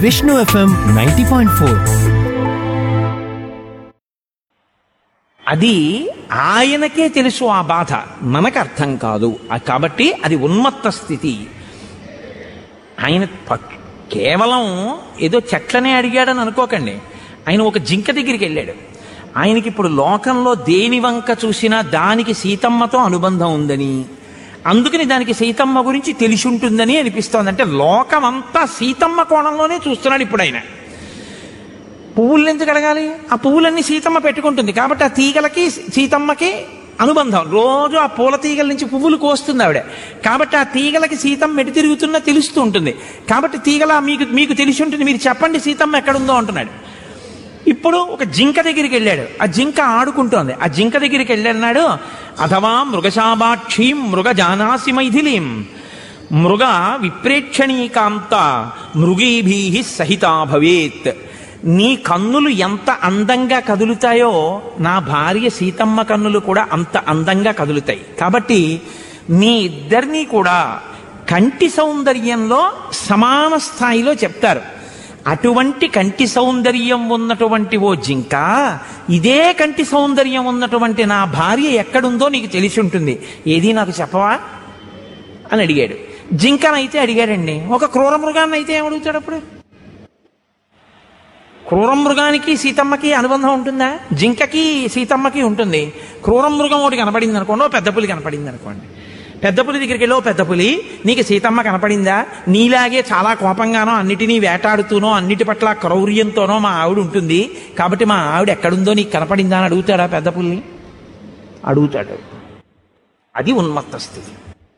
Vishnu F M ninety point four అది ఆయనకే తెలుసు ఆ బాధ మనకు అర్థం కాదు ఆ కాబట్టి అది ఉన్మత్త స్థితి ఆయన ప- కేవలం ఏదో చెట్లనే అడిగాడని అనుకోకండి ఆయన ఒక జింక దగ్గరికి వెళ్ళాడు ఆయనకి ఇప్పుడు లోకంలో దేని వంక చూసినా దానికి సీతమ్మతో అనుబంధం ఉందని అందుకని దానికి సీతమ్మ గురించి తెలిసి ఉంటుందని అనిపిస్తోంది అంటే లోకమంతా సీతమ్మ కోణంలోనే చూస్తున్నాడు ఇప్పుడు ఆయన పువ్వులు ఎందుకు అడగాలి ఆ పువ్వులన్నీ సీతమ్మ పెట్టుకుంటుంది కాబట్టి ఆ తీగలకి సీతమ్మకి అనుబంధం రోజు ఆ పూల తీగల నుంచి పువ్వులు కోస్తుంది ఆవిడ కాబట్టి ఆ తీగలకి సీతమ్మ ఎటు తిరుగుతున్నా తెలుస్తూ ఉంటుంది కాబట్టి తీగల మీకు మీకు తెలిసి ఉంటుంది మీరు చెప్పండి సీతమ్మ ఎక్కడుందో అంటున్నాడు ఇప్పుడు ఒక జింక దగ్గరికి వెళ్ళాడు ఆ జింక ఆడుకుంటోంది ఆ జింక దగ్గరికి వెళ్ళన్నాడు అథవా మృగశాభాక్షి మృగ జానాసి మైథిలీం మృగ విప్రేక్షణీకాంత మృగీభీ సహితా భవేత్ నీ కన్నులు ఎంత అందంగా కదులుతాయో నా భార్య సీతమ్మ కన్నులు కూడా అంత అందంగా కదులుతాయి కాబట్టి మీ ఇద్దరినీ కూడా కంటి సౌందర్యంలో సమాన స్థాయిలో చెప్తారు అటువంటి కంటి సౌందర్యం ఉన్నటువంటి ఓ జింక ఇదే కంటి సౌందర్యం ఉన్నటువంటి నా భార్య ఎక్కడుందో నీకు తెలిసి ఉంటుంది ఏది నాకు చెప్పవా అని అడిగాడు జింకనైతే అడిగాడండి ఒక క్రూర మృగాన్ని అయితే ఏమడుగుతాడు అప్పుడు క్రూర మృగానికి సీతమ్మకి అనుబంధం ఉంటుందా జింకకి సీతమ్మకి ఉంటుంది క్రూర మృగం ఒకటి కనపడింది అనుకోండి ఓ పెద్ద పులి కనపడింది అనుకోండి పెద్ద పులి దగ్గరికి వెళ్ళి ఓ పెద్ద పులి నీకు సీతమ్మ కనపడిందా నీలాగే చాలా కోపంగానో అన్నిటినీ వేటాడుతూనో అన్నిటి పట్ల క్రౌర్యంతోనో మా ఆవిడ ఉంటుంది కాబట్టి మా ఆవిడ ఎక్కడుందో నీకు కనపడిందా అని అడుగుతాడా పెద్ద పుల్ని అడుగుతాడు అది ఉన్మత్త స్థితి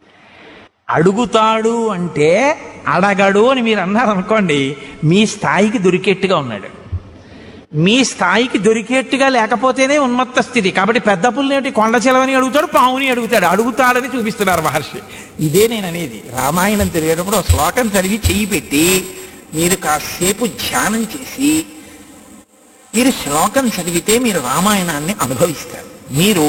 అడుగుతాడు అంటే అడగడు అని మీరు అన్నారు అనుకోండి మీ స్థాయికి దొరికేట్టుగా ఉన్నాడు మీ స్థాయికి దొరికేట్టుగా లేకపోతేనే ఉన్మత్త స్థితి కాబట్టి పెద్ద పుల్లేటి కొండ చెలవని అడుగుతాడు పావుని అడుగుతాడు అడుగుతాడని చూపిస్తున్నారు మహర్షి ఇదే నేను అనేది రామాయణం తిరిగేటప్పుడు ఒక శ్లోకం చదివి చెయ్యి పెట్టి మీరు కాసేపు ధ్యానం చేసి మీరు శ్లోకం చదివితే మీరు రామాయణాన్ని అనుభవిస్తారు మీరు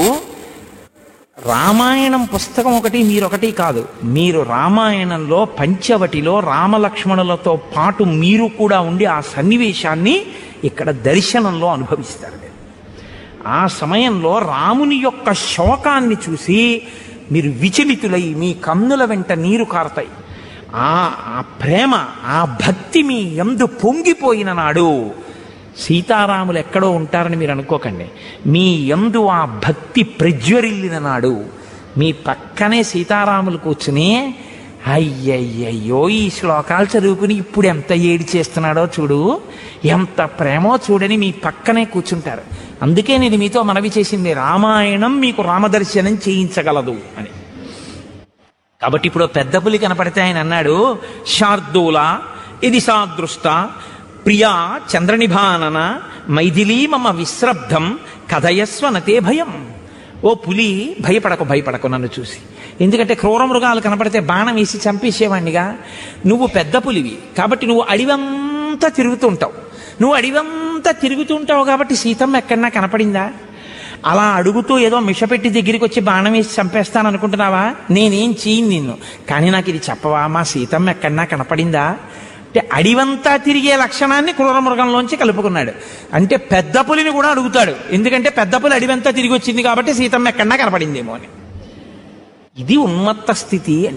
రామాయణం పుస్తకం ఒకటి మీరొకటి కాదు మీరు రామాయణంలో పంచవటిలో రామలక్ష్మణులతో పాటు మీరు కూడా ఉండి ఆ సన్నివేశాన్ని ఇక్కడ దర్శనంలో అనుభవిస్తారు మీరు. ఆ సమయంలో రాముని యొక్క శోకాన్ని చూసి మీరు విచలితులై మీ కన్నుల వెంట నీరు కారతాయి ఆ ఆ ప్రేమ ఆ భక్తి మీ ఎందు పొంగిపోయిన నాడు సీతారాములు ఎక్కడో ఉంటారని మీరు అనుకోకండి మీ ఎందు ఆ భక్తి ప్రజ్వరిల్లిన నాడు మీ పక్కనే సీతారాములు కూర్చుని అయ్యయ్యయ్యో ఈ శ్లోకాలు చదువుకుని ఇప్పుడు ఎంత ఏడి చేస్తున్నాడో చూడు ఎంత ప్రేమో చూడని మీ పక్కనే కూర్చుంటారు అందుకే నేను మీతో మనవి చేసింది రామాయణం మీకు రామదర్శనం చేయించగలదు అని కాబట్టి ఇప్పుడు పెద్ద పులి కనపడితే ఆయన అన్నాడు శార్దూల ఇది సాదృష్ట ప్రియా చంద్రనిభానన మైథిలీ మమ విశ్రబ్ధం కథయస్వ నతే భయం ఓ పులి భయపడకు భయపడకు నన్ను చూసి ఎందుకంటే క్రూర మృగాలు కనపడితే బాణం వేసి చంపేసేవాడినిగా నువ్వు పెద్ద పులివి కాబట్టి నువ్వు అడివంతా తిరుగుతుంటావు నువ్వు అడివంతా తిరుగుతుంటావు కాబట్టి సీతమ్మ ఎక్కడన్నా కనపడిందా అలా అడుగుతూ ఏదో మిషపెట్టి దగ్గరికి వచ్చి బాణం వేసి చంపేస్తాను అనుకుంటున్నావా నేనేం చేయను నిన్ను కానీ నాకు ఇది చెప్పవా మా సీతమ్మ ఎక్కడన్నా కనపడిందా అంటే అడివంతా తిరిగే లక్షణాన్ని క్రూర మృగంలోంచి కలుపుకున్నాడు అంటే పెద్ద పులిని కూడా అడుగుతాడు ఎందుకంటే పెద్ద పులి అడివంతా తిరిగి వచ్చింది కాబట్టి సీతమ్మ ఎక్కడన్నా కనపడిందేమో అని ఇది ఉన్మత్త స్థితి